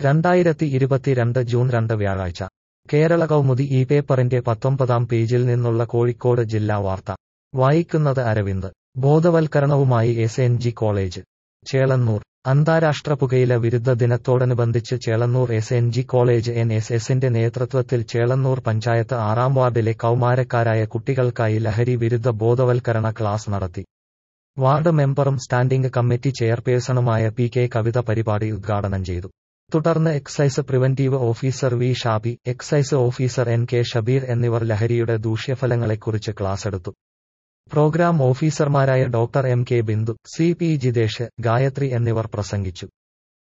രണ്ടായിരത്തി ഇരുപത്തിരണ്ട് ജൂൺ രണ്ട് വ്യാഴാഴ്ച കേരള കൗമുദി ഈ പേപ്പറിന്റെ പത്തൊമ്പതാം പേജിൽ നിന്നുള്ള കോഴിക്കോട് ജില്ലാ വാർത്ത വായിക്കുന്നത് അരവിന്ദ് ബോധവൽക്കരണവുമായി S N G college Chelannur അന്താരാഷ്ട്ര പുകയില വിരുദ്ധ ദിനത്തോടനുബന്ധിച്ച് Chelannur S N G college N S എസിന്റെ നേതൃത്വത്തിൽ ചേളന്നൂർ പഞ്ചായത്ത് ആറാം വാർഡിലെ കൗമാരക്കാരായ കുട്ടികൾക്കായി ലഹരി വിരുദ്ധ ബോധവൽക്കരണ ക്ലാസ് നടത്തി വാർഡ് മെമ്പറും സ്റ്റാൻഡിംഗ് കമ്മിറ്റി ചെയർപേഴ്സണുമായ പി കെ കവിത പരിപാടി ഉദ്ഘാടനം ചെയ്തു തുടർന്ന് excise preventive officer V Shabi excise officer N K Shabeer എന്നിവർ ലഹരിയുടെ ദൂഷ്യഫലങ്ങളെക്കുറിച്ച് ക്ലാസെടുത്തു പ്രോഗ്രാം ഓഫീസർമാരായ doctor M K Bindu C P Jithesh Gayathri എന്നിവർ പ്രസംഗിച്ചു